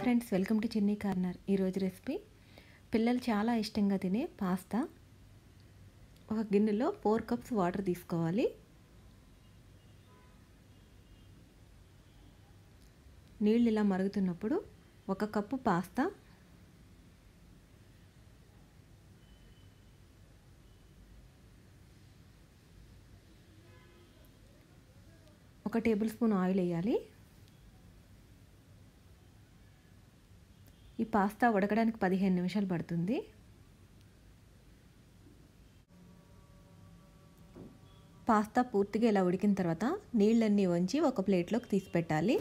friends welcome to Chinni corner ఈరోజు recipe పిల్లలు చాలా ఇష్టంగా తినే పాస్తా ఒక గిన్నెలో ఫోర్ కప్స్ వాటర్ తీసుకోవాలి నీళ్ళు ఇలా మరుగుతున్నప్పుడు ఒక కప్పు పాస్తా ఒక టేబుల్ స్పూన్ ఆయిల్ వేయాలి ఈ పాస్తా ఉడకడానికి పదిహేను నిమిషాలు పడుతుంది పాస్తా పూర్తిగా ఇలా ఉడికిన తర్వాత నీళ్ళన్నీ వంచి ఒక ప్లేట్లోకి తీసి పెట్టాలి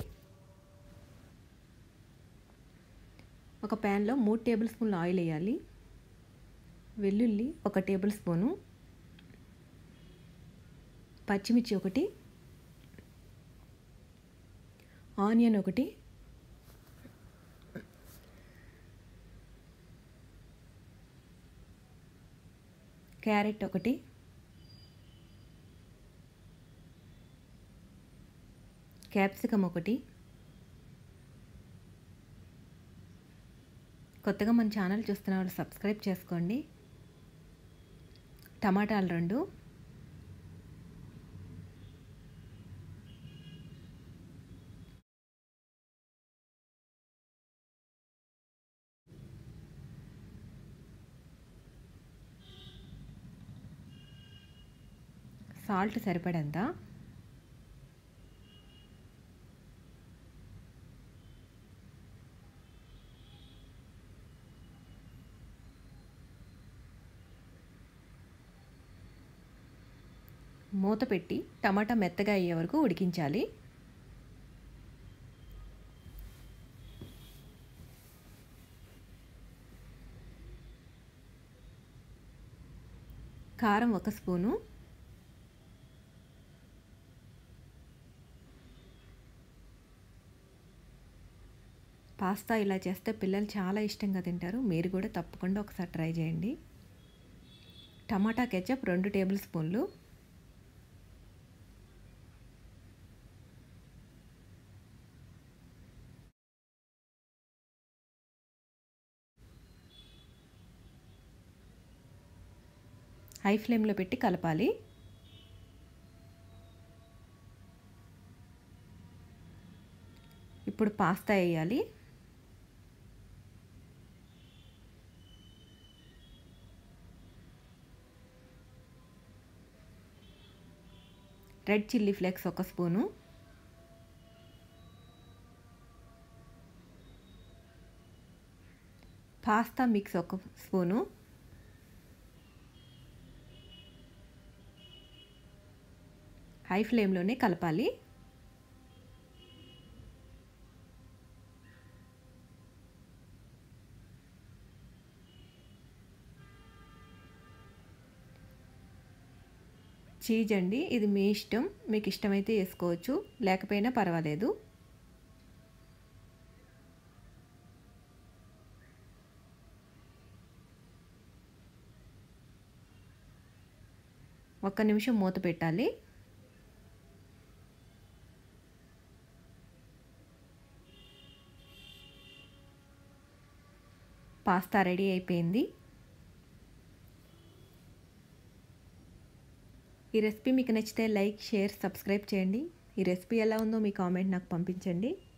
ఒక ప్యాన్లో మూడు టేబుల్ స్పూన్లు ఆయిల్ వేయాలి వెల్లుల్లి ఒక టేబుల్ స్పూను పచ్చిమిర్చి ఒకటి ఆనియన్ ఒకటి క్యారెట్ ఒకటి క్యాప్సికమ్ ఒకటి కొత్తగా మన ఛానల్ చూస్తున్న వాళ్ళు సబ్స్క్రైబ్ చేసుకోండి టమాటాలు రెండు సాల్ట్ సరిపడంత మూత పెట్టి టమాటా మెత్తగా అయ్యే వరకు ఉడికించాలి కారం ఒక స్పూను పాస్తా ఇలా చేస్తే పిల్లలు చాలా ఇష్టంగా తింటారు మీరు కూడా తప్పకుండా ఒకసారి ట్రై చేయండి టమాటా కెచప్ రెండు టేబుల్ స్పూన్లు హై ఫ్లేమ్లో పెట్టి కలపాలి ఇప్పుడు పాస్తా వేయాలి రెడ్ చిల్లీ ఫ్లేక్స్ ఒక స్పూను పాస్తా మిక్స్ ఒక స్పూను హై ఫ్లేమ్లోనే కలపాలి చీజ్ అండి ఇది మీ ఇష్టం మీకు ఇష్టమైతే వేసుకోవచ్చు లేకపోయినా పర్వాలేదు ఒక్క నిమిషం మూత పెట్టాలి పాస్తా రెడీ అయిపోయింది ఈ రెసిపీ మీకు నచ్చితే లైక్ షేర్ సబ్స్క్రైబ్ చేయండి ఈ రెసిపీ ఎలా ఉందో మీ కామెంట్ నాకు పంపించండి